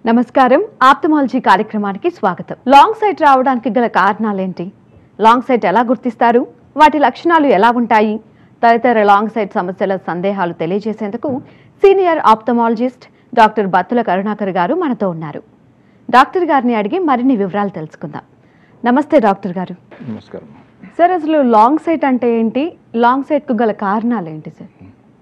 నమస్కారం ఆప్తమాలజీ కార్యక్రమానికి స్వాగతం లాంగ్ సైట్ రావడానికి గల కారణాలేంటి లాంగ్ సైట్ ఎలా గుర్తిస్తారు వాటి లక్షణాలు ఎలా ఉంటాయి తదితర లాంగ్ సైట్ సమస్యల సందేహాలు తెలియజేసేందుకు senior ophthalmologist doctor Battula Karunakar garu మనతో ఉన్నారు డాక్టర్ గారిని అడిగి మరిన్ని వివరాలు తెలుసుకుందాం నమస్తే డాక్టర్ గారు నమస్కారం సార్ అసలు లాంగ్ సైట్ అంటే ఏంటి లాంగ్ సైట్కు గల కారణాలు ఏంటి సార్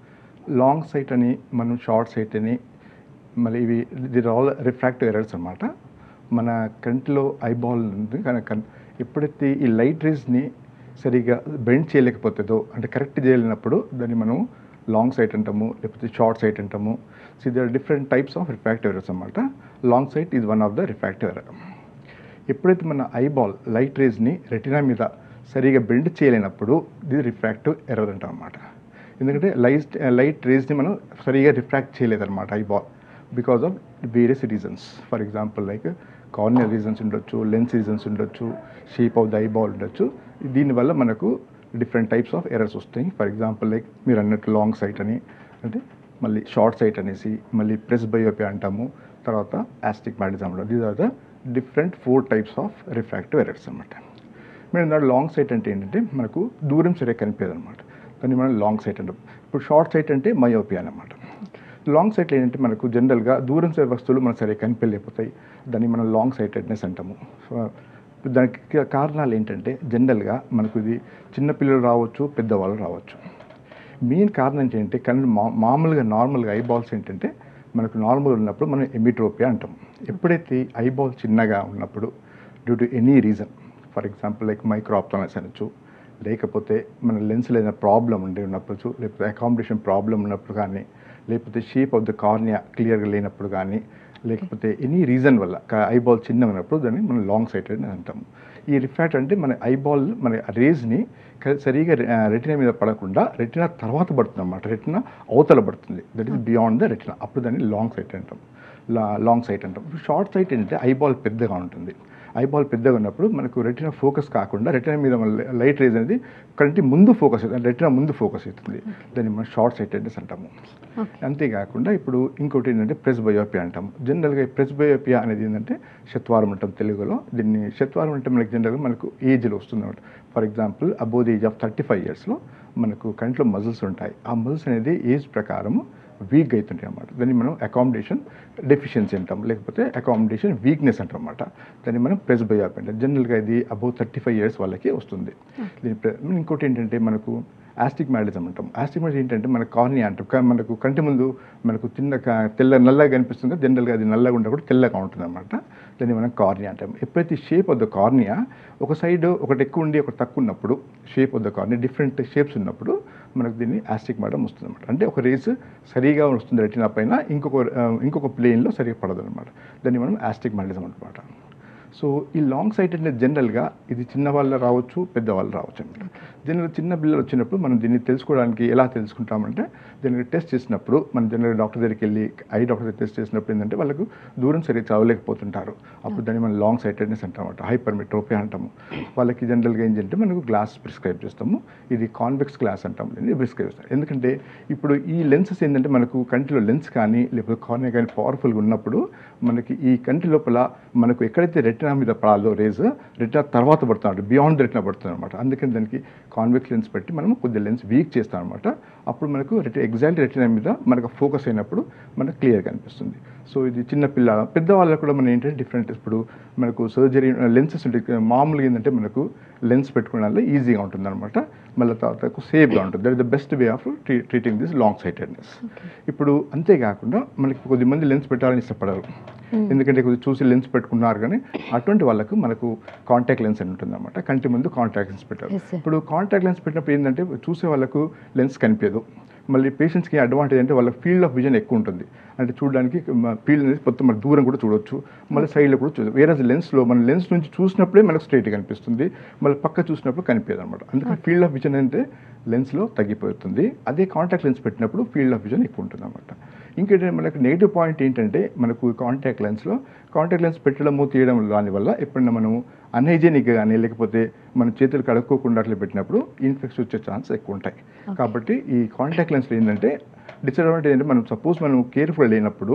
లాంగ్ సైట్ అని మనం షార్ట్ సైట్ అని మళ్ళీ ఇవి ది ఆల్ రిఫ్రాక్టివ్ ఎరర్స్ అనమాట మన కంటిలో ఐబాల్ ఉంది కానీ కన్ ఎప్పుడైతే ఈ లైట్ రేస్ని సరిగా బెండ్ చేయలేకపోతుందో అంటే కరెక్ట్ చేయలేనప్పుడు దాన్ని మనం లాంగ్ సైట్ అంటాము లేకపోతే షార్ట్ సైట్ అంటాము so they are different types of refractive errors అనమాట long sight is one of the refractive error ఎప్పుడైతే మన ఐబాల్ లైట్ రేస్ని రెటినా మీద సరిగా బెండ్ చేయలేనప్పుడు ఇది రిఫ్రాక్టివ్ ఎర్రర్ అంటాం అనమాట ఎందుకంటే లైట్ లైట్ రేస్ని మనం సరిగా రిఫ్రాక్ట్ చేయలేదన్నమాట eyeball because of various reasons for example like corneal reasons ఉండొచ్చు లెన్స్ రీజన్స్ ఉండొచ్చు షేప్ ఆఫ్ ద ఐబాల్ ఉండొచ్చు దీనివల్ల మనకు డిఫరెంట్ టైప్స్ ఆఫ్ ఎర్రర్స్ వస్తాయి ఫర్ ఎగ్జాంపుల్ లైక్ మీరు అన్నట్టు లాంగ్ సైట్ అని అంటే మళ్ళీ షార్ట్ సైట్ అనేసి మళ్ళీ ప్రెస్ బయోపి అంటాము తర్వాత యాస్టిగ్మాటిజం అంటాం these are the different four types of refractive errors అనమాట మేము దాంట్లో లాంగ్ సైట్ అంటే ఏంటంటే మనకు దూరం సరిగా కనిపించదు అనమాట దాన్ని మనం లాంగ్ సైట్ అంటాం ఇప్పుడు షార్ట్ సైట్ అంటే మయోపియా అనమాట లాంగ్ సైట్లు ఏంటంటే మనకు జనరల్గా దూరం సైడ్ వస్తువులు మనకు సరిగా కనిపించలేకపోతాయి దాన్ని మనం లాంగ్ సైటెడ్నెస్ అంటాము సో, దానికి కా- కారణాలు ఏంటంటే జనరల్గా మనకు ఇది చిన్నపిల్లలు రావచ్చు పెద్దవాళ్ళు రావచ్చు మెయిన్ కారణం ఏంటంటే కళ్ళు మా మామూలుగా నార్మల్గా ఐబాల్స్ ఏంటంటే మనకు నార్మల్ ఉన్నప్పుడు మనం ఎమిట్రోపియా అంటాం ఎప్పుడైతే ఐబాల్ చిన్నగా ఉన్నప్పుడు due to any reason for example like microphthalmos అనొచ్చు లేకపోతే మన లెన్స్లో ఏదైనా ప్రాబ్లం ఉండి ఉన్నప్పుడు లేకపోతే అకామిడేషన్ ప్రాబ్లం ఉన్నప్పుడు కానీ లేకపోతే షేప్ ఆఫ్ ద కార్నియా క్లియర్గా లేనప్పుడు కానీ లేకపోతే ఎనీ రీజన్ వల్ల ఐబాల్ చిన్నగా ఉన్నప్పుడు దాన్ని మనం లాంగ్ సైటెడ్ అని అంటాము ఈ రిఫ్రాక్ట్ అంటే మన ఐబాల్ మన రేజ్ని సరిగా రెటినా మీద పడకుండా రెటినా తర్వాత పడుతుంది అన్నమాట రెటినా అవతల పడుతుంది that is beyond the retina అప్పుడు దాన్ని లాంగ్ సైట్ అంటాం లా లాంగ్ సైట్ అంటాం షార్ట్ సైట్ ఏంటంటే ఐబాల్ పెద్దగా ఉంటుంది ఐబాల్ పెద్దగా ఉన్నప్పుడు మనకు రెటినా ఫోకస్ కాకుండా రెటినా మీద మన లైట్ రేజ్ అనేది కంటి ముందు ఫోకస్ అవుతుంది రెటినా ముందు ఫోకస్ అవుతుంది దాన్ని మనం షార్ట్ సైటెడ్నెస్ అంటాము అంతేకాకుండా ఇప్పుడు ఇంకోటి ఏంటంటే ప్రెస్ బయోపియా అంటాం జనరల్గా ఈ ప్రెస్ బయోపియా అనేది ఏంటంటే శత్వారం అంటాం తెలుగులో దీన్ని శత్వారం అంటే మనకి జనరల్గా మనకు ఏజ్లో వస్తుంది అనమాట for example above the age of thirty five ఇయర్స్లో మనకు కంట్లో మజిల్స్ ఉంటాయి ఆ మజిల్స్ అనేది ఏజ్ ప్రకారము వీక్ అవుతుంటాయి అన్నమాట దాన్ని మనం అకామిడేషన్ డెఫిషియన్సీ అంటాం లేకపోతే అకామిడేషన్ వీక్నెస్ అంటాం అన్నమాట దాన్ని మనం ప్రెస్ బయోపి అంటాం జనరల్గా ఇది అబౌవ్ థర్టీ ఫైవ్ ఇయర్స్ వాళ్ళకి వస్తుంది దీని ప్ర- ఇంకోటి ఏంటంటే మనకు ఆస్టిగ్మాటిజం అంటాం ఆస్టిగ్మాటిజం ఏంటంటే మన కార్నియా అంటాం కా- మనకు కంటి ముందు మనకు తిన్న క- తెల్ల నల్లగా కనిపిస్తుంది జనరల్గా అది నల్లగా ఉంటే కూడా తెల్లగా ఉంటుంది అనమాట దాన్ని మనం కార్నియా అంటాం ఎప్పుడైతే షేప్ ఆఫ్ ద కార్నియా ఒక సైడ్ ఒకటి ఎక్కువ ఉండి ఒకటి తక్కువ ఉన్నప్పుడు shape of the cornea different shapes ఉన్నప్పుడు మనకు దీన్ని ఆస్టిగ్మాటం వస్తుంది అనమాట అంటే ఒక రేస్ సరిగా వస్తుంది రెటినా పైన ఇంకొక ఆ, ఇంకొక ప్లేన్లో సరిగా పడదు అనమాట దాన్ని మనం ఆస్టిగ్మాటిజం అనమాట సో ఈ లాంగ్ సైట్ అంటే జనరల్గా ఇది చిన్న వాళ్ళు రావచ్చు పెద్దవాళ్ళు రావచ్చు అనమాట జనరల్ చిన్న పిల్లలు వచ్చినప్పుడు మనం దీన్ని తెలుసుకోవడానికి ఎలా తెలుసుకుంటామంటే దీనికి టెస్ట్ చేసినప్పుడు మనం జనరల్ డాక్టర్ దగ్గరికి వెళ్ళి ఐ డాక్టర్ దగ్గర టెస్ట్ చేసినప్పుడు ఏంటంటే వాళ్ళకు దూరం సరిగ్గా చదవలేకపోతుంటారు అప్పుడు దాన్ని మనం లాంగ్ సైటెడ్నెస్ అంటామన్నమాట హైపర్మెట్రోపియా అంటాము వాళ్ళకి జనరల్గా ఏంటంటే మనకు గ్లాస్ ప్రిస్క్రైబ్ చేస్తాము ఇది కాన్వెక్స్ గ్లాస్ అంటాం దీన్ని ప్రిస్క్రైబ్ చేస్తాం ఎందుకంటే ఇప్పుడు ఈ లెన్సెస్ ఏంటంటే మనకు కంటిలో లెన్స్ కానీ లేకపోతే కార్నియా కానీ పవర్ఫుల్గా ఉన్నప్పుడు మనకి ఈ కంటి లోపల మనకు ఎక్కడైతే రెటినా మీద పడాలో రేజ్ రెటినా తర్వాత పడుతున్నాడు బియాండ్ రెటినా పడుతుంది అనమాట అందుకని దానికి కాన్వెక్స్ లెన్స్ పెట్టి మనం కొద్దిగా లెన్స్ వీక్ చేస్తాం అనమాట అప్పుడు మనకు రెటి ఎగ్జాక్ట్ రెటినా మీద మనకు ఫోకస్ అయినప్పుడు మనకు క్లియర్ కనిపిస్తుంది సో ఇది చిన్న పిల్ల పెద్దవాళ్ళకు కూడా మనం ఏంటంటే డిఫరెంట్ ఇప్పుడు మనకు సర్జరీ లెన్సెస్ ఉంటాయి మామూలుగా ఏంటంటే మనకు లెన్స్ పెట్టుకునే వల్ల ఈజీగా ఉంటుంది అనమాట మళ్ళీ తర్వాత సేఫ్గా ఉంటుంది that is the best way of treating this long sightedness ఇప్పుడు అంతేకాకుండా మనకి కొద్ది మంది లెన్స్ పెట్టాలని ఇష్టపడరు ఎందుకంటే కొద్ది చూసి లెన్స్ పెట్టుకున్నారు కానీ అటువంటి వాళ్ళకు మనకు కాంటాక్ట్ లెన్స్ అని ఉంటుంది అనమాట కంటి ముందు కాంటాక్ట్ లెన్స్ పెట్టారు Yes, sir. ఇప్పుడు కాంటాక్ట్ లెన్స్ పెట్టినప్పుడు ఏంటంటే చూసే వాళ్ళకు లెన్స్ కనిపించదు మళ్ళీ పేషెంట్స్కి అడ్వాంటేజ్ అంటే వాళ్ళ ఫీల్డ్ ఆఫ్ విజన్ ఎక్కువ ఉంటుంది అంటే చూడడానికి ఫీల్డ్ అనేది మొత్తం మన దూరం కూడా చూడొచ్చు మళ్ళీ సైడ్లో కూడా చూడవచ్చు వేరే లెన్స్లో మన లెన్స్ నుంచి చూసినప్పుడే మనకు స్ట్రైట్ కనిపిస్తుంది మళ్ళీ పక్క చూసినప్పుడు కనిపించదు అనమాట అందుకని ఫీల్డ్ ఆఫ్ విజన్ అంటే లెన్స్లో తగ్గిపోతుంది అదే కాంటాక్ట్ లెన్స్ పెట్టినప్పుడు ఫీల్డ్ ఆఫ్ విజన్ ఎక్కువ ఉంటుంది అనమాట ఇంకేంటంటే మనకు నెగిటివ్ పాయింట్ ఏంటంటే మనకు కాంటాక్ట్ లెన్స్లో కాంటాక్ట్ లెన్స్ పెట్టడము తీయడం దానివల్ల ఎప్పుడైనా మనము అన్హైజీనిక్ కానీ లేకపోతే మన చేతులు కడుక్కోకుండా అట్లా పెట్టినప్పుడు ఇన్ఫెక్షన్ వచ్చే ఛాన్స్ ఎక్కువ ఉంటాయి కాబట్టి ఈ కాంటాక్ట్ లెన్స్లో ఏంటంటే డిసడ్వాంటేజ్ ఏంటంటే మనం సపోజ్ మనం కేర్ఫుల్ లేనప్పుడు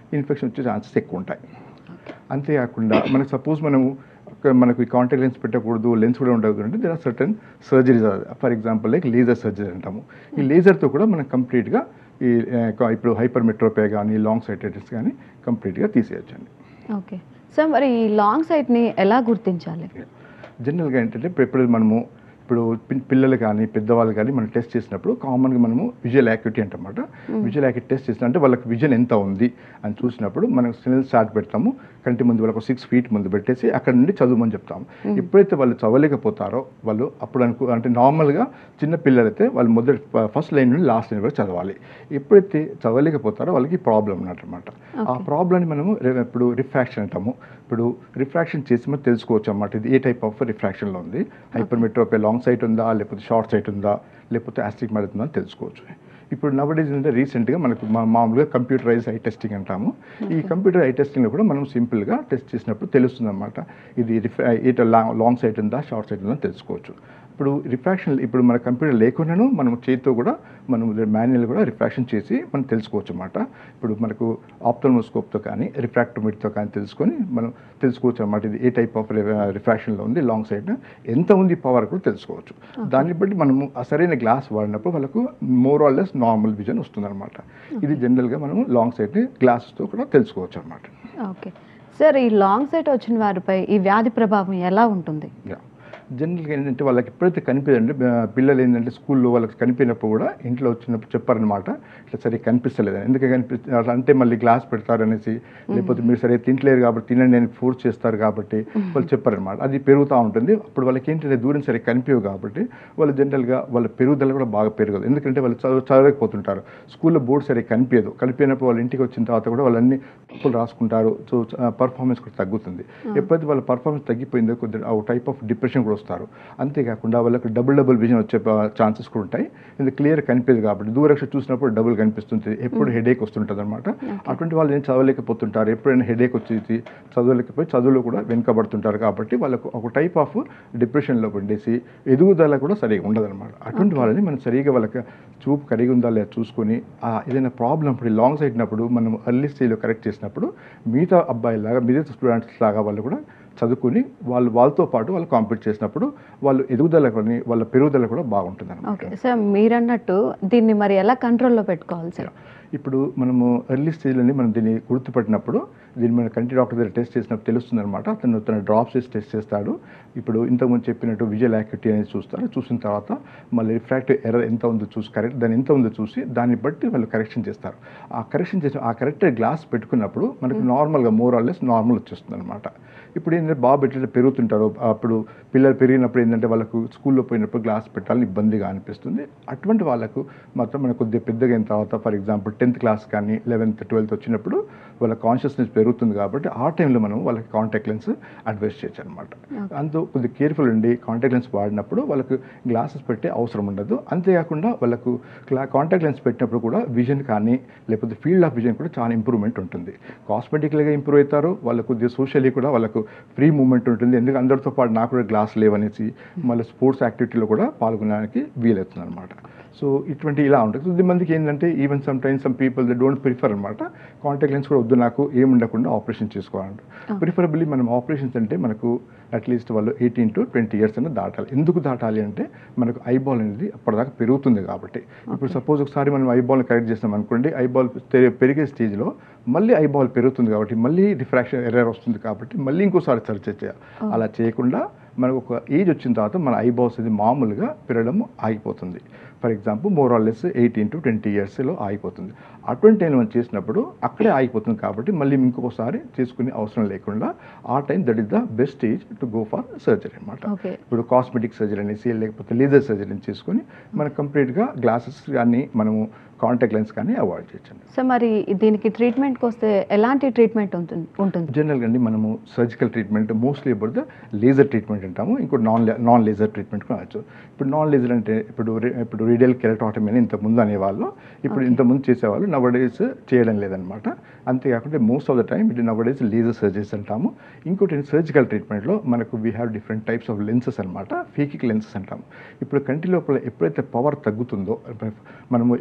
ఇన్ఫెక్షన్ వచ్చే ఛాన్సెస్ ఎక్కువ ఉంటాయి అంతేకాకుండా మనకు సపోజ్ మనము ఒక మనకు ఈ కాంటాక్ట్ లెన్స్ పెట్టకూడదు లెన్స్ కూడా ఉండకూడదు అంటే there are certain surgeries for example like laser surgery అంటాము ఈ లేజర్తో కూడా మనం కంప్లీట్గా ఈ ఆ, ఇప్పుడు హైపర్ మెట్రోపే కానీ లాంగ్ సైటైటిస్ కానీ కంప్లీట్గా తీసేయచ్చండి ఓకే సార్ మరి ఈ లాంగ్ సైట్ని ఎలా గుర్తించాలి జనరల్గా ఏంటంటే ఇప్పుడు ఎప్పుడు మనము ఇప్పుడు పి- పిల్లలు కానీ పెద్దవాళ్ళు కానీ మనం టెస్ట్ చేసినప్పుడు కామన్గా మనము విజువల్ యాక్టివిటీ అంటమాట విజువల్ యాక్టివిటీ టెస్ట్ చేసిన అంటే వాళ్ళకి విజన్ ఎంత ఉంది అని చూసినప్పుడు మనం స్టిల్ స్టార్ట్ పెడతాము కంటి ముందు వాళ్ళకు సిక్స్ ఫీట్ ముందు పెట్టేసి అక్కడ నుండి చదువుమని చెప్తాము ఎప్పుడైతే వాళ్ళు చదవలేకపోతారో వాళ్ళు అప్పుడు అనుకో అంటే నార్మల్గా చిన్న పిల్లలైతే వాళ్ళు మొదటి ఫస్ట్ లైన్ నుండి లాస్ట్ లైన్ వరకు చదవాలి ఎప్పుడైతే చదవలేకపోతారో వాళ్ళకి ప్రాబ్లం ఉన్నట్టమాట ఆ ప్రాబ్లమ్ని మనము రి- ఇప్పుడు రిఫ్రాక్షన్ అంటాము ఇప్పుడు రిఫ్రాక్షన్ చేసి మనం తెలుసుకోవచ్చు అన్నమాట ఇది ఏ టైప్ ఆఫ్ రిఫ్రాక్షన్లో ఉంది హైపర్ మెట్రోపే లాంగ్ సైట్ ఉందా లేకపోతే షార్ట్ సైట్ ఉందా లేకపోతే ఆస్టిక్ మైట్ ఉందా అని తెలుసుకోవచ్చు ఇప్పుడు నవడేస్ అంటే రీసెంట్గా మనకు మా- మామూలుగా కంప్యూటరైజ్ ఐ టెస్టింగ్ అంటాము ఈ కంప్యూటర్ ఐ టెస్టింగ్లో కూడా మనం సింపుల్గా టెస్ట్ చేసినప్పుడు తెలుస్తుంది అనమాట ఇది రిఫ్రా ఇటు లాంగ్ సైట్ ఉందా షార్ట్ సైట్ ఉందా అని తెలుసుకోవచ్చు ఇప్పుడు రిఫ్రాక్షన్ ఇప్పుడు మన కంప్యూటర్ లేకుండాను మనం చేతితో కూడా మనం మాన్యువల్ కూడా రిఫ్రాక్షన్ చేసి మనం తెలుసుకోవచ్చు అన్నమాట ఇప్పుడు మనకు ఆప్థల్మోస్కోప్తో కానీ రిఫ్రాక్టోమీటర్తో కానీ తెలుసుకొని మనం తెలుసుకోవచ్చు అన్నమాట ఇది ఏ టైప్ ఆఫ్ రిఫ్రాక్షన్లో ఉంది లాంగ్ సైడ్ ఎంత ఉంది పవర్ కూడా తెలుసుకోవచ్చు దాన్ని బట్టి మనము ఆ సరైన గ్లాస్ వాడినప్పుడు వాళ్ళకు more or less normal vision వస్తుందన్నమాట ఇది జనరల్గా మనము లాంగ్ సైడ్ని గ్లాసెస్తో కూడా తెలుసుకోవచ్చు అనమాట ఓకే సార్ ఈ లాంగ్ సైట్ వచ్చిన వారిపై ఈ వ్యాధి ప్రభావం ఎలా ఉంటుంది యా జనరల్గా ఏంటంటే వాళ్ళకి ఎప్పుడైతే కనిపించండి పిల్లలు ఏంటంటే స్కూల్లో వాళ్ళకి కనిపించినప్పుడు కూడా ఇంట్లో వచ్చినప్పుడు చెప్పారనమాట ఇట్లా సరిగ్గా కనిపిస్తలేదు ఎందుకు కనిపి అట్లా అంటే మళ్ళీ గ్లాస్ పెడతారనేసి లేకపోతే మీరు సరిగ్గా తింటలేరు కాబట్టి తినండి నేను ఫోర్స్ చేస్తారు కాబట్టి వాళ్ళు చెప్పారనమాట అది పెరుగుతూ ఉంటుంది అప్పుడు వాళ్ళకి ఏంటంటే దూరం సరిగ్గా కనిపించవు కాబట్టి వాళ్ళు జనరల్గా వాళ్ళ పెరుగుదల కూడా బాగా పెరగదు ఎందుకంటే వాళ్ళు చదువు చదవలేకపోతుంటారు స్కూల్లో బోర్డు సరిగ్గా కనిపించదు కనిపించినప్పుడు వాళ్ళ ఇంటికి వచ్చిన తర్వాత కూడా వాళ్ళన్ని తప్పులు రాసుకుంటారు సో పర్ఫార్మెన్స్ కూడా తగ్గుతుంది ఎప్పుడైతే వాళ్ళ పర్ఫార్మెన్స్ తగ్గిపోయిందో కొద్దిగా ఆ టైప్ ఆఫ్ డిప్రెషన్ కూడా వస్తారు అంతేకాకుండా వాళ్ళకి డబుల్ డబుల్ విజన్ వచ్చే ఛాన్సెస్ కూడా ఉంటాయి ఇది క్లియర్ కనిపించదు కాబట్టి దూరక్ష చూసినప్పుడు డబుల్ కనిపిస్తుంది ఎప్పుడు హెడేక్ వస్తుంటుంది అనమాట అటువంటి వాళ్ళు ఏం చదవలేకపోతుంటారు ఎప్పుడైనా హెడేక్ వచ్చేసి చదవలేకపోయి చదువులో కూడా వెనుకబడుతుంటారు కాబట్టి వాళ్ళకు ఒక టైప్ ఆఫ్ డిప్రెషన్లో పడేసి ఎదుగుదల కూడా సరిగా ఉండదన్నమాట అటువంటి వాళ్ళని మనం సరిగా వాళ్ళకి చూపు కరిగి ఉందా లేదా చూసుకొని ఆ ఏదైనా ప్రాబ్లం ఇప్పుడు లాంగ్ సైడ్ ఉన్నప్పుడు మనం ఎర్లీ స్టేజ్లో కరెక్ట్ చేసినప్పుడు మిగతా అబ్బాయిలాగా మిగతా స్టూడెంట్స్ లాగా వాళ్ళు కూడా చదువుకుని వాళ్ళు వాళ్ళతో పాటు వాళ్ళు కాంపీట్ చేసినప్పుడు వాళ్ళు ఎదుగుదల కానీ వాళ్ళ పెరుగుదల కూడా బాగుంటుంది ఓకే సార్ మీరన్నట్టు దీన్ని మరి ఎలా కంట్రోల్లో పెట్టుకోవాలి సార్ ఇప్పుడు మనము ఎర్లీ స్టేజ్లోనే మనం దీన్ని గుర్తుపట్టినప్పుడు దీన్ని మన కంటి డాక్టర్ దగ్గర టెస్ట్ చేసినప్పుడు తెలుస్తుంది అనమాట అతను తన డ్రాప్స్ వేసి టెస్ట్ చేస్తాడు ఇప్పుడు ఇంతకుముందు చెప్పినట్టు విజువల్ యాక్టివిటీ అనేది చూస్తారు చూసిన తర్వాత మళ్ళీ రిఫ్రాక్టివ్ ఎర్రర్ ఎంత ఉందో చూసి కరెక్ట్ దాని ఎంత ఉందో చూసి దాన్ని బట్టి వాళ్ళు కరెక్షన్ చేస్తారు ఆ కరెక్షన్ చేసిన ఆ కరెక్ట్ గ్లాస్ పెట్టుకున్నప్పుడు మనకు నార్మల్గా మోర్ ఆర్ లెస్ నార్మల్ వచ్చేస్తుంది అనమాట ఇప్పుడు ఏంటంటే బాబు ఎట్లా పెరుగుతుంటారో అప్పుడు పిల్లలు పెరిగినప్పుడు ఏంటంటే వాళ్ళకు స్కూల్లో పోయినప్పుడు గ్లాస్ పెట్టాలని ఇబ్బందిగా అనిపిస్తుంది అటువంటి వాళ్ళకు మాత్రం మనకు కొద్దిగా పెద్దగా అయిన తర్వాత ఫర్ ఎగ్జాంపుల్ టెన్త్ క్లాస్ కానీ లెవెన్త్ ట్వెల్త్ వచ్చినప్పుడు వాళ్ళ కాన్షియస్నెస్ పెరుగుతుంది కాబట్టి ఆ టైంలో మనం వాళ్ళకి కాంటాక్ట్ లెన్స్ అడ్వైస్ చేయొచ్చు అనమాట అందు కొద్దిగా కేర్ఫుల్ ఉండి కాంటాక్ట్ లెన్స్ వాడినప్పుడు వాళ్ళకు గ్లాసెస్ పెట్టే అవసరం ఉండదు అంతేకాకుండా వాళ్ళకు క్లా కాంటాక్ట్ లెన్స్ పెట్టినప్పుడు కూడా విజన్ కానీ లేకపోతే ఫీల్డ్ ఆఫ్ విజన్ కూడా చాలా ఇంప్రూవ్మెంట్ ఉంటుంది కాస్మెటిక్గా ఇంప్రూవ్ అవుతారు వాళ్ళకు కొద్దిగా సోషల్లీ కూడా వాళ్ళకు ఫ్రీ మూమెంట్ ఉంటుంది ఎందుకంటే అందరితో పాటు నాకు కూడా గ్లాస్ లేవనేసి మళ్ళీ స్పోర్ట్స్ యాక్టివిటీలో కూడా పాల్గొనడానికి వీలవుతుంది అనమాట సో ఇటువంటి ఇలా ఉంటుంది కొద్ది మందికి ఏంటంటే even sometimes some people the don't prefer అనమాట కాంటాక్ట్ లెన్స్ కూడా వద్దు నాకు ఏం ఉండకుండా ఆపరేషన్ చేసుకోవాలంట ప్రిఫరబుల్లీ మనం ఆపరేషన్స్ అంటే మనకు అట్లీస్ట్ వాళ్ళు ఎయిటీన్ టు ట్వంటీ ఇయర్స్ అనేది దాటాలి ఎందుకు దాటాలి అంటే మనకు ఐబాల్ అనేది అప్పటిదాకా పెరుగుతుంది కాబట్టి ఇప్పుడు సపోజ్ ఒకసారి మనం ఐబాల్ని కరెక్ట్ చేస్తాం అనుకోండి ఐబాల్ పెరిగే స్టేజ్లో మళ్ళీ ఐబాల్ పెరుగుతుంది కాబట్టి మళ్ళీ రిఫ్రాక్షన్ ఎర్రర్ వస్తుంది కాబట్టి మళ్ళీ ఇంకోసారి సర్చ్ చేయాలి అలా చేయకుండా మనకు ఒక ఏజ్ వచ్చిన తర్వాత మన ఐబాల్స్ ఇది మామూలుగా పెరగడం ఆగిపోతుంది for example more or less eighteen to twenty ఇయర్స్లో ఆగిపోతుంది అటువంటి టైం మనం చేసినప్పుడు అక్కడే ఆగిపోతుంది కాబట్టి మళ్ళీ ఇంకొకసారి చేసుకునే అవసరం లేకుండా ఆ time that is the best age to go for surgery అనమాట ఓకే ఇప్పుడు కాస్మెటిక్ సర్జరీ అనేసి లేకపోతే లేజర్ సర్జరీ చేసుకొని మనం కంప్లీట్గా గ్లాసెస్ కానీ మనము కాంటాక్ట్ లెన్స్ కానీ అవాయిడ్ చేయొచ్చు సో మరి దీనికి ట్రీట్మెంట్కి వస్తే ఎలాంటి ట్రీట్మెంట్ ఉంటుంది ఉంటుంది జనరల్గా అండి మనము surgical treatment mostly about the laser treatment అంటాము ఇంకోటి నాన్ నాన్ లేజర్ ట్రీట్మెంట్ కూడా అనొచ్చు ఇప్పుడు నాన్ లేజర్ అంటే ఇప్పుడు రే- ఇప్పుడు రేడియల్ కెరటాటమీ అని ఇంతకుముందు అనేవాళ్ళు ఇప్పుడు ఇంతకుముందు చేసేవాళ్ళు నవడేస్ చేయడం లేదనమాట అంతేకాకుండా మోస్ట్ ఆఫ్ ద టైం ఇది నవడేస్ లేజర్ సర్జరీస్ అంటాము ఇంకోటి సర్జికల్ ట్రీట్మెంట్లో మనకు we have different types of lenses అనమాట ఫీకిక్ లెన్సెస్ అంటాము ఇప్పుడు కంటి లోపల ఎప్పుడైతే పవర్ తగ్గుతుందో మనము ఎక్స్ బయట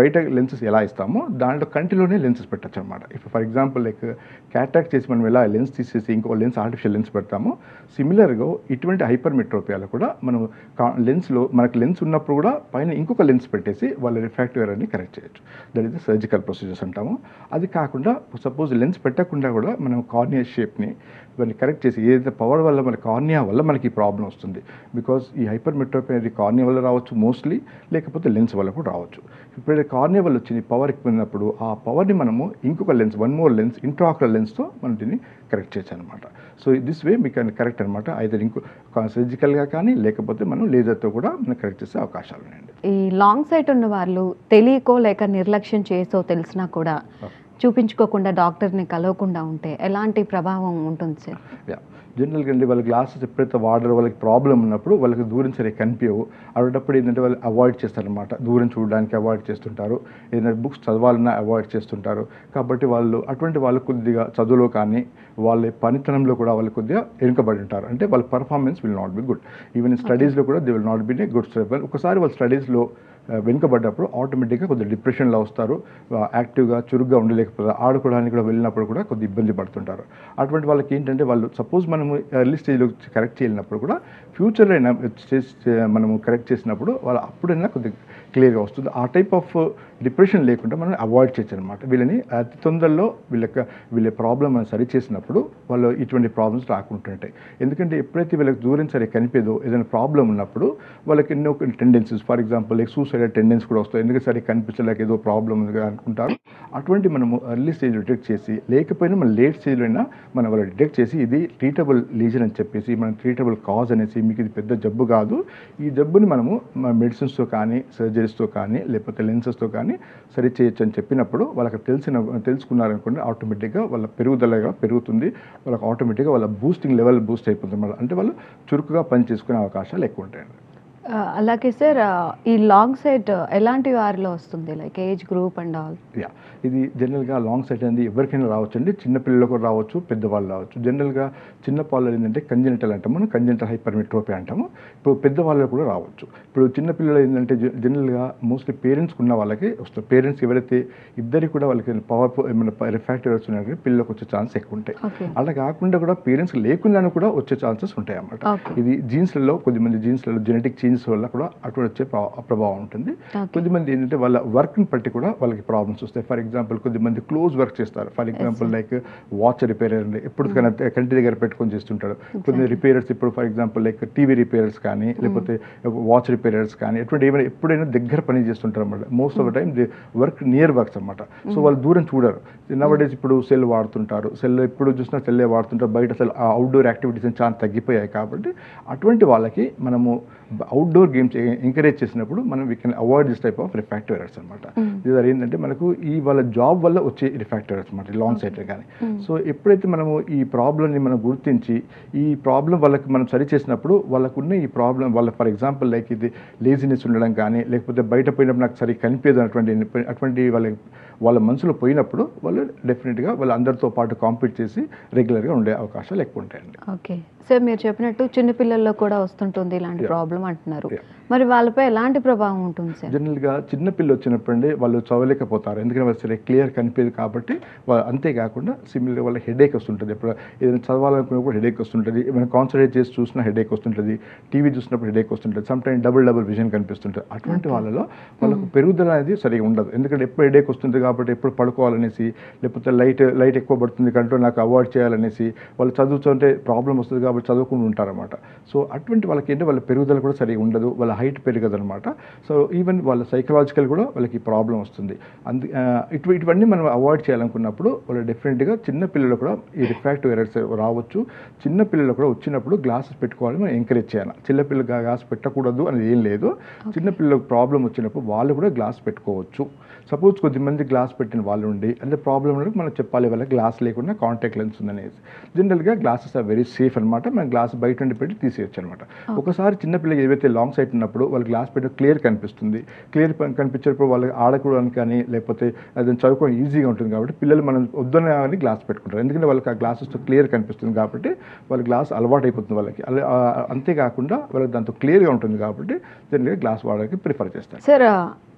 బయట లెన్సెస్ ఎలా ఇస్తామో దాంట్లో కంటిలోనే లెన్సెస్ పెట్టచ్చు అనమాట ఇప్పుడు ఫర్ ఎగ్జాంపుల్ లైక్ క్యాటాక్ట్ చేసి మనం ఎలా లెన్స్ తీసేసి ఇంకో లెన్స్ ఆర్టిఫిషియల్ లెన్స్ పెడతామో సిమిలర్గా ఇటువంటి హైపర్ మెట్రోపియాలో కూడా మనం లెన్స్లో మనకు లెన్స్ ఉన్నప్పుడు కూడా పైన ఇంకొక లెన్స్ పెట్టేసి వాళ్ళ రిఫ్రాక్టివ్ ఎర్రర్ని కరెక్ట్ చేయొచ్చు దట్ ఈస్ సర్జికల్ ప్రొసీజర్స్ అంటాము అది కాకుండా సపోజ్ లెన్స్ పెట్టకుండా కూడా మనం కార్నియా షేప్ని దాన్ని కరెక్ట్ చేసి ఏదైతే పవర్ వల్ల మన కార్నియా వల్ల మనకి ఈ ప్రాబ్లం వస్తుంది బికాస్ ఈ హైపర్ మెట్రోపియా అనేది కార్నియా వల్ల రావచ్చు మోస్ట్లీ లేకపోతే లెన్స్ వల్ల కూడా రావచ్చు ఇప్పుడు కార్నియా వల్ల వచ్చింది పవర్ ఎక్కువైనప్పుడు ఆ పవర్ని మనము ఇంకొక lens one more lens intraocular లెన్స్తో మనం దీన్ని కరెక్ట్ చేయొచ్చు అనమాట సో దిస్ వే మీకు కరెక్ట్ అనమాట అయితే ఇంకో సర్జికల్గా కానీ లేకపోతే మనం లేజర్తో కూడా మనం కరెక్ట్ చేసే అవకాశాలు ఉన్నాయండి ఈ లాంగ్ సైట్ ఉన్న వాళ్ళు తెలియకో లేక నిర్లక్ష్యం చేసో తెలిసినా కూడా చూపించుకోకుండా డాక్టర్ని కలవకుండా ఉంటే ఎలాంటి ప్రభావం ఉంటుంది సార్ యా జనరల్గా అండి వాళ్ళ గ్లాసెస్ ఎప్పుడైతే వాడరో వాళ్ళకి ప్రాబ్లం ఉన్నప్పుడు వాళ్ళకి దూరం సరే కనిపించవు అటువంటిప్పుడు ఏంటంటే వాళ్ళు అవాయిడ్ చేస్తారనమాట దూరం చూడడానికి అవాయిడ్ చేస్తుంటారు ఏదైనా బుక్స్ చదవాలన్నా అవాయిడ్ చేస్తుంటారు కాబట్టి వాళ్ళు అటువంటి వాళ్ళు కొద్దిగా చదువులో కానీ వాళ్ళ పనితనంలో కూడా వాళ్ళు కొద్దిగా వెనుకబడి ఉంటారు అంటే వాళ్ళ performance will not be good even స్టడీస్లో కూడా they will not be a good step ఒకసారి వాళ్ళ స్టడీస్లో వెనుకబడ్డప్పుడు ఆటోమేటిక్గా కొద్దిగా డిప్రెషన్లో వస్తారు యాక్టివ్గా చురుగ్గా ఉండలేకపోతే ఆడుకోవడానికి కూడా వెళ్ళినప్పుడు కూడా కొద్దిగా ఇబ్బంది పడుతుంటారు అటువంటి వాళ్ళకి ఏంటంటే వాళ్ళు సపోజ్ మనము ఎర్లీ స్టేజ్లో కరెక్ట్ చేయలేనప్పుడు కూడా ఫ్యూచర్లో అయినా చేసి మనము కరెక్ట్ చేసినప్పుడు వాళ్ళు అప్పుడైనా కొద్దిగా క్లియర్గా వస్తుంది ఆ టైప్ ఆఫ్ డిప్రెషన్ లేకుండా మనం అవాయిడ్ చేయొచ్చు అనమాట వీళ్ళని అతి తొందరలో వీళ్ళ వీళ్ళ ప్రాబ్లం మనం సరి చేసినప్పుడు వాళ్ళు ఇటువంటి ప్రాబ్లమ్స్ రాకుంటుంటాయి ఎందుకంటే ఎప్పుడైతే వీళ్ళకి దూరం సరే కనిపేదో ఏదైనా ప్రాబ్లం ఉన్నప్పుడు వాళ్ళకి ఎన్నో tendencies for example like suicide tendencies కూడా వస్తాయి ఎందుకంటే సరే కనిపించలేక ఏదో ప్రాబ్లం ఉంది అనుకుంటారు అటువంటి మనము ఎర్లీ స్టేజ్ డిటెక్ట్ చేసి లేకపోయినా మన లేట్ స్టేజ్లో అయినా మనం వాళ్ళు డిటెక్ట్ చేసి ఇది ట్రీటబుల్ లీజన్ అని చెప్పేసి మన ట్రీటబుల్ కాజ్ అనేసి మీకు ఇది పెద్ద జబ్బు కాదు ఈ జబ్బుని మనము మెడిసిన్స్తో కానీ సర్జరీస్తో కానీ లేకపోతే లెన్సెస్తో కానీ సరి చేయొచ్చు అని చెప్పినప్పుడు వాళ్ళకి తెలిసిన తెలుసుకున్నారనుకోండి ఆటోమేటిక్గా వాళ్ళ పెరుగుదలగా పెరుగుతుంది వాళ్ళకి ఆటోమేటిక్గా వాళ్ళ బూస్టింగ్ లెవెల్ బూస్ట్ అయిపోతుంది మళ్ళీ అంటే వాళ్ళు చురుకుగా పని చేసుకునే అవకాశాలు ఎక్కువ ఉంటాయండి ఆ, అలాగే సార్ ఆ, ఈ లాంగ్ సైట్ ఎలాంటి వారిలో వస్తుంది like age group and all yeah ఇది జనరల్గా లాంగ్ సైట్ అనేది ఎవరికైనా రావచ్చు అండి చిన్నపిల్లలకు కూడా రావచ్చు పెద్దవాళ్ళు రావచ్చు జనరల్గా చిన్న పాలు ఏంటంటే కంజెంటల్ అంటాము మనం కంజెంటల్ హైపర్మెట్రోపీ అంటాము ఇప్పుడు పెద్దవాళ్ళు కూడా రావచ్చు ఇప్పుడు చిన్నపిల్లలు ఏంటంటే జ- జనరల్గా మోస్ట్లీ పేరెంట్స్ ఉన్న వాళ్ళకి వస్తుంది పేరెంట్స్ ఎవరైతే ఇద్దరికి కూడా వాళ్ళకి పవర్ ఏమైనా రిఫాక్టరీస్ ఉన్నాయో పిల్లలకు వచ్చే ఛాన్స్ ఎక్కువ ఉంటాయి ఓకే అలా కాకుండా కూడా పేరెంట్స్ లేకుండా కూడా వచ్చే ఛాన్సెస్ ఉంటాయి అన్నమాట ఓకే ఇది జీన్స్లలో కొద్దిమంది జీన్స్లలో జెనెటిక్ చేంజెస్ వల్ల కూడా అటువంటి వచ్చే ప్రా- ప్రభావం ఉంటుంది ఓకే కొద్దిమంది ఏంటంటే వాళ్ళ వర్క్ని బట్టి కూడా వాళ్ళకి ప్రాబ్లమ్స్ వస్తాయి ఫర్ ఎగ్జాంపుల్ కొద్దిమంది క్లోజ్ వర్క్ చేస్తారు for example like watch repairer అండి ఎప్పుడు కన్నా కంటి దగ్గర పెట్టుకొని చేస్తుంటారు కొన్ని రిపేరర్స్ ఇప్పుడు for example like TV repairers కానీ లేకపోతే వాచ్ రిపేరర్స్ కానీ ఎటువంటి ఏమైనా ఎప్పుడైనా దగ్గర పని చేస్తుంటారు అన్నమాట most of the time the work near works అన్నమాట సో వాళ్ళు దూరం చూడరు నవడేస్ ఇప్పుడు సెల్ వాడుతుంటారు సెల్ ఎప్పుడు చూసినా సెల్లే వాడుతుంటారు బయట అసలు అవుట్డోర్ యాక్టివిటీస్ చాలా తగ్గిపోయాయి కాబట్టి అటువంటి వాళ్ళకి మనము అవుట్డోర్ గేమ్స్ ఎంకరేజ్ చేసినప్పుడు మనం we can avoid this type of refractive errors అనమాట ఇది ఏంటంటే మనకు ఈ వాళ్ళ జాబ్ వల్ల వచ్చే రిఫాక్టివ్ ఎరర్స్ అనమాట లాంగ్ సైట్ కానీ సో ఎప్పుడైతే మనము ఈ ప్రాబ్లమ్ని మనం గుర్తించి ఈ ప్రాబ్లం వాళ్ళకి మనం సరి చేసినప్పుడు వాళ్ళకున్న ఈ ప్రాబ్లం వాళ్ళ ఫర్ ఎగ్జాంపుల్ లైక్ ఇది లేజినెస్ ఉండడం కానీ లేకపోతే బయట పోయినప్పుడు నాకు సరి కనిపించదు అటువంటి అటువంటి వాళ్ళ వాళ్ళ మనసులో పోయినప్పుడు వాళ్ళు డెఫినెట్గా వాళ్ళ అందరితో పాటు కాంపీట్ చేసి రెగ్యులర్గా ఉండే అవకాశాలు ఎక్కువ ఉంటాయండి ఓకే సార్ మీరు చెప్పినట్టు చిన్నపిల్లల్లో కూడా వస్తుంటుంది ఇలాంటి Yeah. ప్రాబ్లం అంటున్నారు Yeah. మరి వాళ్ళపై ఎలాంటి ప్రభావం ఉంటుంది సార్ జనరల్గా చిన్న పిల్లలు వచ్చినప్పుడండి వాళ్ళు చదవలేకపోతారు ఎందుకంటే వాళ్ళు సరే క్లియర్ కనిపించదు కాబట్టి వా- అంతేకాకుండా సిమిలర్ వాళ్ళ హెడేక్ వస్తుంటుంది ఎప్పుడు ఏదైనా చదవాలనుకున్నప్పుడు హెడేక్ వస్తుంటుంది ఏమైనా కాన్సన్ట్రేట్ చేసి చూసినా హెడేక్ వస్తుంటుంది టీవీ చూసినప్పుడు హెడేక్ వస్తుంటుంది some time double double vision కనిపిస్తుంటుంది అటువంటి వాళ్ళలో వాళ్ళకు పెరుగుదల అనేది సరిగా ఉండదు ఎందుకంటే ఎప్పుడు హెడేక్ వస్తుంది కాబట్టి ఎప్పుడు పడుకోవాలనేసి లేకపోతే లైట్ లైట్ ఎక్కువ పడుతుంది కంట్రోల్ నాకు అవాయిడ్ చేయాలనేసి వాళ్ళు చదువుతుంటే ప్రాబ్లం వస్తుంది కాబట్టి చదువుకుంటూ ఉంటారన్నమాట సో అటువంటి వాళ్ళకి ఏంటంటే వాళ్ళ పెరుగుదల కూడా సరిగా ఉండదు వాళ్ళ హైట్ పెరగదు అనమాట సో ఈవెన్ వాళ్ళ సైకలాజికల్ కూడా వాళ్ళకి ప్రాబ్లం వస్తుంది అందు ఆ, ఇటు ఇటువన్నీ మనం అవాయిడ్ చేయాలనుకున్నప్పుడు వాళ్ళు డెఫినెట్గా చిన్న పిల్లలు కూడా ఈ రిఫ్రాక్టివ్ ఎరర్స్ రావచ్చు చిన్న పిల్లలు కూడా వచ్చినప్పుడు గ్లాసెస్ పెట్టుకోవాలని మనం ఎంకరేజ్ చేయాలి చిన్న పిల్లలు గ్లాస్ పెట్టకూడదు అనేది ఏం లేదు చిన్న పిల్లలకు ప్రాబ్లం వచ్చినప్పుడు వాళ్ళు కూడా గ్లాస్ పెట్టుకోవచ్చు సపోజ్ కొద్దిమంది గ్లాస్ పెట్టిన వాళ్ళు ఉండి అంటే ప్రాబ్లం ఉన్నప్పుడు మనం చెప్పాలి వాళ్ళ గ్లాస్ లేకుండా కాంటాక్ట్ లెన్స్ ఉందనేసి జనరల్గా గ్లాసెస్ ఆర్ వెరీ సేఫ్ అనమాట మనం గ్లాస్ బయట నుండి పెట్టి తీసేయచ్చు అనమాట ఒకసారి చిన్నపిల్లకి ఏవైతే లాంగ్ సైట్ ఉన్నప్పుడు వాళ్ళు గ్లాస్ పెట్టి క్లియర్ కనిపిస్తుంది క్లియర్ కనిపించేటప్పుడు వాళ్ళకి ఆడుకోవడానికి కానీ లేకపోతే అది చదువుకోవడం ఈజీగా ఉంటుంది కాబట్టి పిల్లలు మనం వద్దనే కానీ గ్లాస్ పెట్టుకుంటారు ఎందుకంటే వాళ్ళకి ఆ గ్లాసెస్తో క్లియర్ కనిపిస్తుంది కాబట్టి వాళ్ళ గ్లాస్ అలవాటు అయిపోతుంది వాళ్ళకి అలా ఆ, అంతేకాకుండా వాళ్ళకి దాంతో క్లియర్గా ఉంటుంది కాబట్టి జనరల్గా గ్లాస్ వాడడానికి ప్రిఫర్ చేస్తారు సార్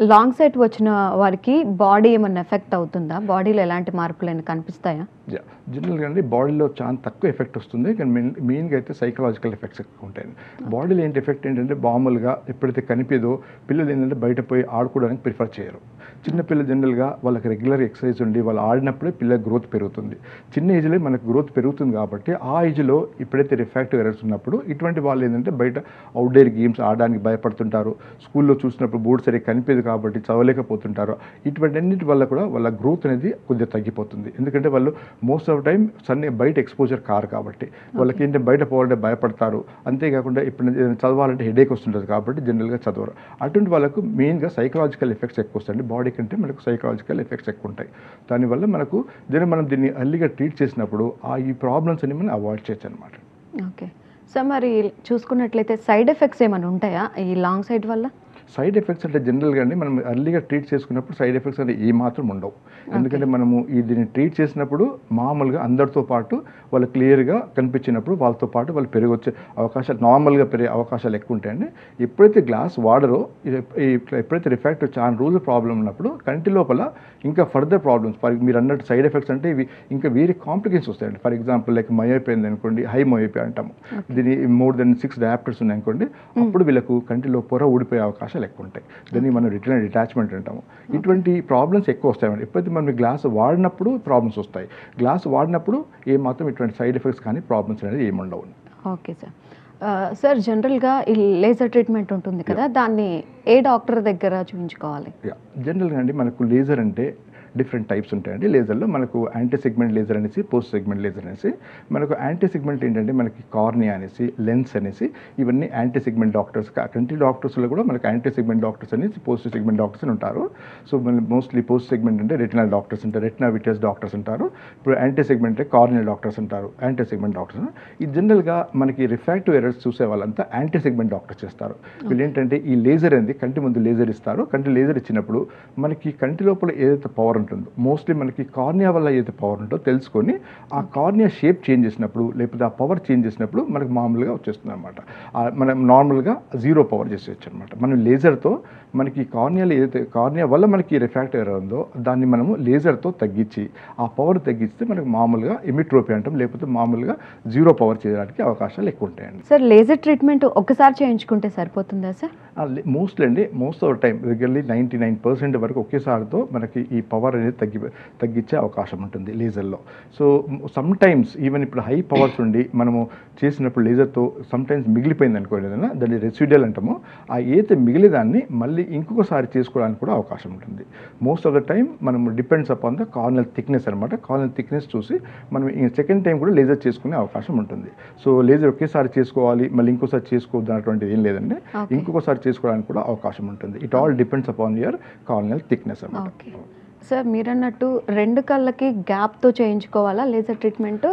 లాంగ్ సైట్ వచ్చిన వారికి బాడీ ఏమన్నా ఎఫెక్ట్ అవుతుందా బాడీలో ఎలాంటి మార్పులు అయినా కనిపిస్తాయా జనరల్గా అండి బాడీలో చాలా తక్కువ ఎఫెక్ట్ వస్తుంది కానీ మెయిన్ మెయిన్గా అయితే సైకలాజికల్ ఎఫెక్ట్స్ ఎక్కువ ఉంటాయి బాడీలో ఏంటి ఎఫెక్ట్ ఏంటంటే మామూలుగా ఎప్పుడైతే కనిపిదో పిల్లలు ఏంటంటే బయట పోయి ఆడుకోవడానికి ప్రిఫర్ చేయరు చిన్న పిల్లలు జనరల్గా వాళ్ళకి రెగ్యులర్ ఎక్సర్సైజ్ ఉండి వాళ్ళు ఆడినప్పుడే పిల్లల గ్రోత్ పెరుగుతుంది చిన్న ఏజ్లో మనకు గ్రోత్ పెరుగుతుంది కాబట్టి ఆ ఏజ్లో ఎప్పుడైతే రిఫాక్టివ్ ఎరర్స్ ఉన్నప్పుడు ఇటువంటి వాళ్ళు ఏంటంటే బయట అవుట్డోర్ గేమ్స్ ఆడడానికి భయపడుతుంటారు స్కూల్లో చూసినప్పుడు బోర్డు సరిగ్గా కనిపించదు కాబట్టి చదవలేకపోతుంటారు ఇటువంటి అన్నిటి వల్ల కూడా వాళ్ళ గ్రోత్ అనేది కొద్దిగా తగ్గిపోతుంది ఎందుకంటే వాళ్ళు మోస్ట్ ఆఫ్ టైం సన్ బయట ఎక్స్పోజర్ కారు కాబట్టి వాళ్ళకి ఏంటంటే బయట పోవాలంటే భయపడతారు అంతేకాకుండా ఇప్పుడు ఏదైనా చదవాలంటే హెడేక్ వస్తుంటుంది కాబట్టి జనరల్గా చదవరు అటువంటి వాళ్ళకు మెయిన్గా సైకలాజికల్ ఎఫెక్ట్స్ ఎక్కువ వస్తాయండి బాడీ కంటే మనకు సైకలాజికల్ ఎఫెక్ట్స్ ఎక్కువ ఉంటాయి దానివల్ల మనకు దీన్ని మనం దీన్ని అర్లీగా ట్రీట్ చేసినప్పుడు ఆ ఈ ప్రాబ్లమ్స్ అన్ని మనం అవాయిడ్ చేయొచ్చు అనమాట ఓకే సో మరి చూసుకున్నట్లయితే సైడ్ ఎఫెక్ట్స్ ఏమైనా ఉంటాయా ఈ లాంగ్ సైట్ వల్ల సైడ్ ఎఫెక్ట్స్ అంటే జనరల్గా అండి మనం అర్లీగా ట్రీట్ చేసుకున్నప్పుడు సైడ్ ఎఫెక్ట్స్ అంటే ఏ మాత్రం ఉండవు ఎందుకంటే మనము ఈ దీన్ని ట్రీట్ చేసినప్పుడు మామూలుగా అందరితో పాటు వాళ్ళు క్లియర్గా కనిపించినప్పుడు వాళ్ళతో పాటు వాళ్ళు పెరిగొచ్చే అవకాశాలు నార్మల్గా పెరిగే అవకాశాలు ఎక్కువ ఉంటాయండి ఎప్పుడైతే గ్లాస్ వాడరో ఇది- ఈ ఎప్పుడైతే రిఫాక్ట్ చాలా రోజులు ప్రాబ్లం ఉన్నప్పుడు కంటి లోపల ఇంకా ఫర్దర్ ప్రాబ్లమ్స్ ఫర్ మీరు అన్నట్టు సైడ్ ఎఫెక్ట్స్ అంటే ఇవి ఇంకా వేరే కాంప్లికేషన్స్ వస్తాయండి ఫర్ ఎగ్జాంపుల్ లైక్ మయోపియా అనుకోండి హై మయోపియా అంటాము దీని మోర్ దెన్ సిక్స్ డయాప్టర్స్ ఉన్నాయి అనుకోండి అప్పుడు వీళ్ళకు కంటిలో పొర ఊడిపోయే అవకాశాలు ఎక్కువ ఉంటాయి దీన్ని మనం రిటర్న్ డిటాచ్మెంట్ అంటాము ఇటువంటి ప్రాబ్లమ్స్ ఎక్కువ వస్తాయండి ఎప్పుడైతే మనం గ్లాస్ వాడినప్పుడు ప్రాబ్లమ్స్ వస్తాయి గ్లాస్ వాడినప్పుడు ఏ మాత్రం ఇటువంటి సైడ్ ఎఫెక్ట్స్ కానీ ప్రాబ్లమ్స్ అనేది ఏమి ఉండవు ఓకే సార్ సార్ జనరల్గా ఈ లేజర్ ట్రీట్మెంట్ ఉంటుంది కదా దాన్ని ఏ డాక్టర్ దగ్గర చూపించుకోవాలి యా జనరల్గా అండి మనకు లేజర్ అంటే డిఫరెంట్ టైప్స్ ఉంటాయండి లేజర్లో మనకు యాంటీ సెగ్మెంట్ లేజర్ అనేసి పోస్ట్ సెగ్మెంట్ లేజర్ అనేసి మనకు యాంటీ సెగ్మెంట్ ఏంటంటే మనకి కార్నియా అనేసి లెన్స్ అనేసి ఇవన్నీ యాంటీ సెగ్మెంట్ డాక్టర్స్ కంటి డాక్టర్స్లో కూడా మనకు యాంటీ సెగ్మెంట్ డాక్టర్స్ అనేసి పోస్ట్ సెగ్మెంట్ డాక్టర్స్ అని ఉంటారు సో మన మోస్ట్లీ పోస్ట్ సెగ్మెంట్ అంటే రెటినల్ డాక్టర్స్ ఉంటారు రెటినా విటస్ డాక్టర్స్ ఉంటారు ఇప్పుడు యాంటీ సెగ్మెంట్ అంటే కార్నియల్ డాక్టర్స్ ఉంటారు యాంటీ సెగ్మెంట్ డాక్టర్స్ ఈ జనరల్గా మనకి రిఫ్రాక్టివ్ ఎరర్స్ చూసే వాళ్ళంతా యాంటీ సెగ్మెంట్ డాక్టర్స్ చేస్తారు వీళ్ళు ఏంటంటే ఈ లేజర్ అనేది కంటి ముందు లేజర్ ఇస్తారు కంటి లేజర్ ఇచ్చినప్పుడు మనకి కంటి లోపల ఏదైతే పవర్ ఉంటుందో మోస్ట్లీ మనకి కార్నియా వల్ల ఏదైతే పవర్ ఉంటుందో తెలుసుకొని ఆ కార్నియా షేప్ చేంజ్ చేసినప్పుడు లేకపోతే ఆ పవర్ చేంజ్ చేసినప్పుడు మనకు మామూలుగా వచ్చేస్తుంది అనమాట మనం నార్మల్గా జీరో పవర్ చేసేయచ్చు అనమాట మనం లేజర్తో మనకి కార్నియాలో ఏదైతే కార్నియా వల్ల మనకి రిఫ్రాక్టివ్ ఎర్రర్ ఉందో దాన్ని మనము లేజర్తో తగ్గించి ఆ పవర్ తగ్గిస్తే మనకు మామూలుగా ఎమిట్రోపీ అంటాం లేకపోతే మామూలుగా జీరో పవర్ చేయడానికి అవకాశాలు ఎక్కువ ఉంటాయండి సార్ లేజర్ ట్రీట్మెంట్ ఒక్కసారి చేయించుకుంటే సరిపోతుందా సార్ మోస్ట్లీ అండి most of time regularly ninety nine percent వరకు ఒకేసారితో మనకి ఈ పవర్ అనేది తగ్గి తగ్గించే అవకాశం ఉంటుంది లేజర్లో సో సమ్ టైమ్స్ ఈవెన్ ఇప్పుడు హై పవర్స్ ఉండి మనము చేసినప్పుడు లేజర్తో సమ్ టైమ్స్ మిగిలిపోయింది అనుకోండి ఏదైనా దాన్ని రెసిడ్యువల్ అంటాము ఆ ఏదైతే మిగిలేదాన్ని మళ్ళీ ఇంకొకసారి చేసుకోవడానికి కూడా అవకాశం ఉంటుంది మోస్ట్ ఆఫ్ ద టైం మనం depends upon the corneal thickness అనమాట కార్నల్ థిక్నెస్ చూసి మనం సెకండ్ టైం కూడా లేజర్ చేసుకునే అవకాశం ఉంటుంది సో లేజర్ ఒకేసారి చేసుకోవాలి మళ్ళీ ఇంకోసారి చేసుకోవద్దు అన్నటువంటిది ఏం లేదండి Okay. ఇంకొకసారి చేసుకోవడానికి కూడా అవకాశం ఉంటుంది it all depends upon your corneal thickness అనమాట ఓకే సార్ మీరన్నట్టు రెండు కళ్ళకి గ్యాప్తో చేయించుకోవాలా లేజర్ ట్రీట్మెంట్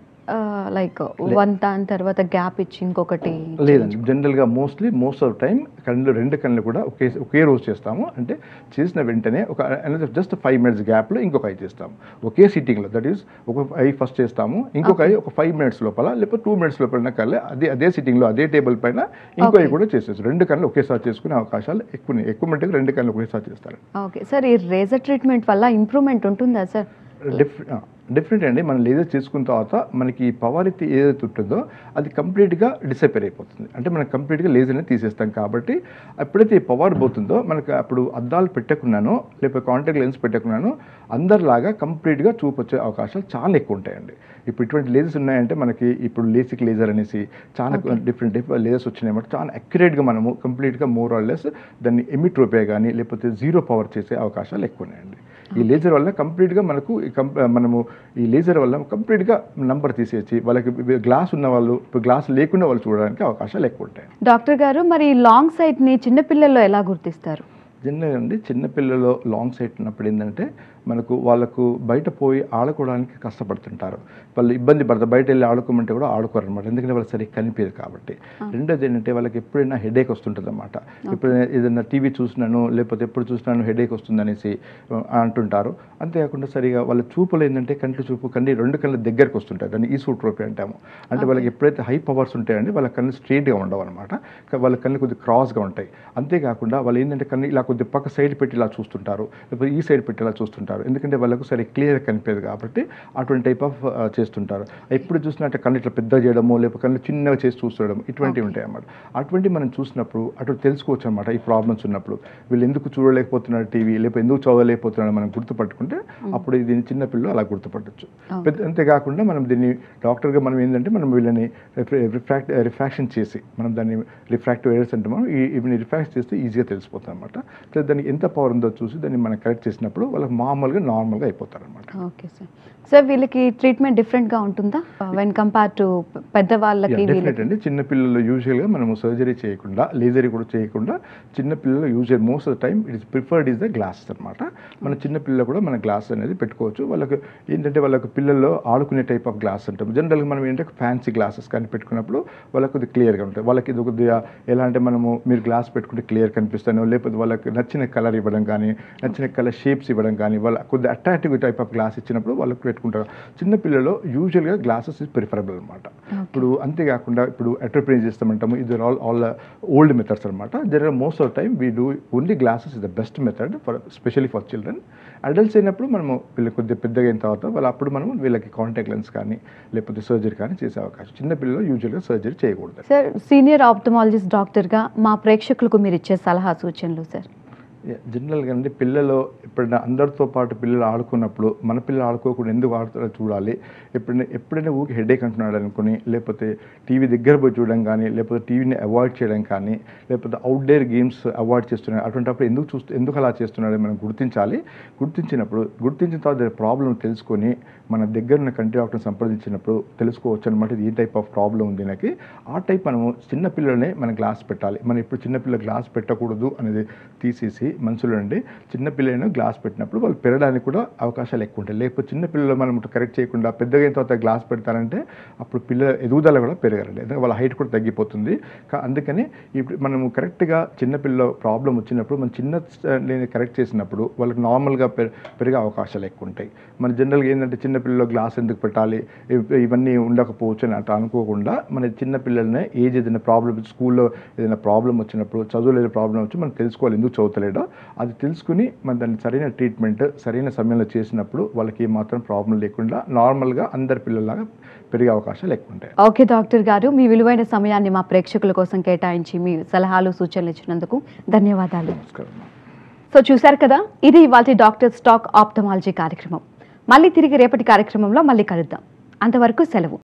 లైక్ వన్ దాని తర్వాత గ్యాప్ ఇచ్చి ఇంకొకటి లేదండి జనరల్గా మోస్ట్లీ మోస్ట్ ఆఫ్ టైం కళ్ళు రెండు కళ్ళు కూడా ఒకే ఒకే రోజు చేస్తాము అంటే చేసిన వెంటనే ఒక జస్ట్ ఫైవ్ మినిట్స్ గ్యాప్లో ఇంకొక ఐ చేస్తాము ఒకే సిట్టింగ్లో దట్ ఈస్ ఒక ఐ ఫస్ట్ చేస్తాము ఇంకొక ఐ ఒక ఫైవ్ మినిట్స్ లోపల లేకపోతే టూ మినిట్స్ లోపల కళ్ళే అదే అదే సిట్టింగ్లో అదే టేబుల్ పైన ఇంకో ఐ Okay. కూడా చేసేస్తారు రెండు కళ్ళు ఒకేసారి చేసుకునే అవకాశాలు ఎక్కువ ఉన్నాయి. ఎక్కువ మట్టుకు రెండు కళ్ళు ఒకేసారి చేస్తారు ఓకే సార్ ఈ లేజర్ ట్రీట్మెంట్ వల్ల ఇంప్రూవ్మెంట్ ఉంటుందా సార్ డిఫరెంట్ డిఫరెంట్ అండి మనం లేజర్ చేసుకున్న తర్వాత మనకి పవర్ అయితే ఏదైతే ఉంటుందో అది కంప్లీట్గా డిసపేర్ అయిపోతుంది అంటే మనం కంప్లీట్గా లేజర్ని తీసేస్తాం కాబట్టి ఎప్పుడైతే ఈ పవర్ పోతుందో మనకు అప్పుడు అద్దాలు పెట్టకున్నానో లేకపోతే కాంటాక్ట్ లెన్స్ పెట్టకున్నానో అందరిలాగా కంప్లీట్గా చూపు వచ్చే అవకాశాలు చాలా ఎక్కువ ఉంటాయండి ఇప్పుడు ఇటువంటి లేజర్స్ ఉన్నాయంటే మనకి ఇప్పుడు లేసిక్ లేజర్ అనేసి చాలా Okay. డిఫరెంట్ డిఫరెంట్ లేజర్స్ వచ్చినాయి చాలా అక్యురేట్గా మనము కంప్లీట్గా మోర్ ఆర్ లెస్ దాన్ని ఎమిట్రోపియా కానీ లేకపోతే జీరో పవర్ చేసే అవకాశాలు ఎక్కువ ఉన్నాయండి ఈ లేజర్ వల్ల కంప్లీట్గా మనకు ఈ కంప్ మనము ఈ లేజర్ వల్ల కంప్లీట్గా నంబర్ తీసేసి వాళ్ళకి గ్లాస్ ఉన్న వాళ్ళు ఇప్పుడు గ్లాస్ లేకుండా వాళ్ళు చూడడానికి అవకాశాలు ఎక్కువ ఉంటాయి డాక్టర్ గారు మరి లాంగ్ సైట్ని చిన్నపిల్లల్లో ఎలా గుర్తిస్తారు జనరల్ అండి చిన్నపిల్లల్లో లాంగ్ సైట్ ఉన్నప్పుడు ఏంటంటే మనకు వాళ్ళకు బయట పోయి ఆడుకోవడానికి కష్టపడుతుంటారు వాళ్ళు ఇబ్బంది పడతారు బయట వెళ్ళి ఆడుకోమంటే కూడా ఆడుకోరు అనమాట ఎందుకంటే వాళ్ళు సరిగ్గా కనిపించదు కాబట్టి రెండోది ఏంటంటే వాళ్ళకి ఎప్పుడైనా హెడేక్ వస్తుంటుంది అనమాట ఎప్పుడైనా ఏదైనా టీవీ చూసినాను లేకపోతే ఎప్పుడు చూసినాను హెడేక్ వస్తుంది అనేసి ఆ, అంటుంటారు అంతేకాకుండా సరిగా వాళ్ళ చూపులు ఏంటంటే కంటి చూపు కంటి రెండు కళ్ళ దగ్గరకు వస్తుంటాయి దాన్ని ఈసోట్రోపీ అంటాము అంటే వాళ్ళకి ఎప్పుడైతే హై పవర్స్ ఉంటాయండి వాళ్ళ కళ్ళు స్ట్రైట్గా ఉండవు అనమాట వాళ్ళ కళ్ళు కొద్దిగా క్రాస్గా ఉంటాయి అంతేకాకుండా వాళ్ళు ఏంటంటే కన్ను ఇలా కొద్ది పక్క సైడ్ పెట్టి ఇలా చూస్తుంటారు లేకపోతే ఈ సైడ్ పెట్టి ఇలా చూస్తుంటారు ఎందుకంటే వాళ్ళకు సరే క్లియర్ కనిపించదు కాబట్టి అటువంటి టైప్ ఆఫ్ చేస్తుంటారు ఎప్పుడు చూసినట్టు కళ్ళు ఇట్లా పెద్ద చేయడము లేకపోతే కళ్ళు చిన్నగా చేసి చూస్తుండడం ఇటువంటివి ఉంటాయి అన్నమాట అటువంటి మనం చూసినప్పుడు అటు తెలుసుకోవచ్చు అనమాట ఈ ప్రాబ్లమ్స్ ఉన్నప్పుడు వీళ్ళు ఎందుకు చూడలేకపోతున్నారు టీవీ లేకపోతే ఎందుకు చదవలేకపోతున్నారు మనం గుర్తుపట్టుకుంటే అప్పుడు దీన్ని చిన్న పిల్లలు అలా గుర్తుపట్టచ్చు పెద్ద అంతేకాకుండా మనం దీన్ని డాక్టర్గా మనం ఏంటంటే మనం వీళ్ళని రిఫ్రాక్ట్ రిఫ్రాక్షన్ చేసి మనం దాన్ని రిఫ్రాక్టివ్ ఎయిర్స్ అంటే మనం ఈ ఇవి రిఫ్రాక్ట్ చేస్తే ఈజీగా తెలిసిపోతుంది అనమాట సో దానికి ఎంత పవర్ ఉందో చూసి దాన్ని మనం కరెక్ట్ చేసినప్పుడు వాళ్ళకి మామూలుగా నార్మల్గా అయిపోతారు అనమాట ఓకే సార్ సార్ వీళ్ళకి ట్రీట్మెంట్ డిఫరెంట్గా ఉంటుందా వెన్ కంపేర్ టు పెద్దవాళ్ళకి డెఫినెట్ వీళ్ళకి అండి చిన్న పిల్లలు యూజువల్గా మనము సర్జరీ చేయకుండా లేజరీ కూడా చేయకుండా చిన్న పిల్లలు usual most of the time it is preferred is the glasses అనమాట మన చిన్న పిల్లలు కూడా మన గ్లాస్ అనేది పెట్టుకోవచ్చు వాళ్ళకి ఏంటంటే వాళ్ళకి పిల్లల్లో ఆడుకునే టైప్ ఆఫ్ గ్లాస్ అంటాం జనరల్గా మనం ఏంటంటే ఫ్యాన్సీ గ్లాసెస్ కానీ పెట్టుకున్నప్పుడు వాళ్ళకి కొద్దిగా క్లియర్గా ఉంటాయి వాళ్ళకి ఇది కొద్దిగా ఎలా అంటే మనము మీరు గ్లాస్ పెట్టుకుంటే క్లియర్ కనిపిస్తాను లేకపోతే వాళ్ళకి నచ్చిన కలర్ ఇవ్వడం కానీ నచ్చిన కలర్ షేప్స్ ఇవ్వడం కానీ వాళ్ళ కొద్దిగా అట్రాక్టివ్ టైప్ ఆఫ్ గ్లాస్ ఇచ్చినప్పుడు వాళ్ళకి పెట్టుకుంటారు చిన్న పిల్లలు యూజువల్గా గ్లాసెస్ ఇస్ ప్రిఫరబుల్ అనమాట ఇప్పుడు అంతేకాకుండా ఇప్పుడు ఎంటర్ప్రైజ్ చేస్తామంటాము ఇది ఆల్ ఆల్ ఓల్డ్ మెథడ్స్ అనమాట general most of time we do only glasses is the best method for specially for children adults అయినప్పుడు మనము వీళ్ళు కొద్దిగా పెద్దగా అయిన తర్వాత వాళ్ళు అప్పుడు మనం వీళ్ళకి కాంటాక్ట్ లెన్స్ కానీ లేకపోతే సర్జరీ కానీ చేసే అవకాశం చిన్న పిల్లలు యూజువల్గా సర్జరీ చేయకూడదు సార్ సీనియర్ ఆప్థమాలజిస్ట్ డాక్టర్గా మా ప్రేక్షకులకు మీరు ఇచ్చే సలహా సూచనలు సార్ జనరల్గా అండి పిల్లలు ఎప్పుడైనా అందరితో పాటు పిల్లలు ఆడుకున్నప్పుడు మన పిల్లలు ఆడుకోకుండా ఎందుకు ఆడుతారో చూడాలి ఎప్పుడైనా ఎప్పుడైనా ఊరికి హెడేక్ అంటున్నాడు అనుకుని లేకపోతే టీవీ దగ్గర పోయి చూడడం కానీ లేకపోతే టీవీని అవాయిడ్ చేయడం కానీ లేకపోతే అవుట్డోర్ గేమ్స్ అవాయిడ్ చేస్తున్నాడు అటువంటిప్పుడు ఎందుకు చూస్తూ ఎందుకు అలా చేస్తున్నాడో మనం గుర్తించాలి గుర్తించినప్పుడు గుర్తించిన తర్వాత ప్రాబ్లం తెలుసుకొని మన దగ్గర ఉన్న కంటి డాక్టర్ని సంప్రదించినప్పుడు తెలుసుకోవచ్చు అనమాట ఇది ఏ టైప్ ఆఫ్ ప్రాబ్లం ఉంది నాకు ఆ టైప్ మనము చిన్న పిల్లలనే మన గ్లాస్ పెట్టాలి మనం ఇప్పుడు చిన్నపిల్ల గ్లాస్ పెట్టకూడదు అనేది తీసేసి మనసులో నుండి చిన్న పిల్లలను గ్లాస్ పెట్టినప్పుడు వాళ్ళు పెరగడానికి కూడా అవకాశాలు ఎక్కువ ఉంటాయి లేకపోతే చిన్న పిల్లలు మనం కరెక్ట్ చేయకుండా పెద్దగా అయిన తర్వాత గ్లాస్ పెడతారంటే అప్పుడు పిల్లల ఎదుగుదల కూడా పెరగరండి ఎందుకంటే వాళ్ళ హైట్ కూడా తగ్గిపోతుంది కా- అందుకని ఇప్పుడు మనము కరెక్ట్గా చిన్నపిల్ల ప్రాబ్లం వచ్చినప్పుడు మనం చిన్న నేను కరెక్ట్ చేసినప్పుడు వాళ్ళకి నార్మల్గా పె- పెరిగే అవకాశాలు ఎక్కువ ఉంటాయి మన జనరల్గా ఏంటంటే చిన్నపిల్లలు గ్లాస్ ఎందుకు పెట్టాలి ఇవ్- ఇవన్నీ ఉండకపోవచ్చు అని అట్లా అనుకోకుండా మన చిన్న పిల్లల్ని ఏజ్ ఏదైనా ప్రాబ్లం స్కూల్లో ఏదైనా ప్రాబ్లం వచ్చినప్పుడు చదువులో ఏదైనా ప్రాబ్లం వచ్చి మనం తెలుసుకోవాలి ఎందుకు చదువుతలేడో అది తెలుసుకుని మన దాన్ని సరైన ట్రీట్మెంట్ సరైన సమయంలో చేసినప్పుడు వాళ్ళకి ఏమాత్రం ప్రాబ్లం లేకుండా నార్మల్గా అందరి పిల్లల్లాగా పెరిగే అవకాశాలు ఎక్కువ ఉంటాయి ఓకే డాక్టర్ గారు మీ విలువైన సమయాన్ని మా ప్రేక్షకుల కోసం కేటాయించి మీ సలహాలు సూచనలు ఇచ్చినందుకు ధన్యవాదాలు నమస్కారం సో చూశారు కదా ఇది ఇవాళ డాక్టర్ స్టాక్ ఆప్థమాలజీ కార్యక్రమం మళ్ళీ తిరిగి రేపటి కార్యక్రమంలో మళ్ళీ కలుద్దాం అంతవరకు సెలవు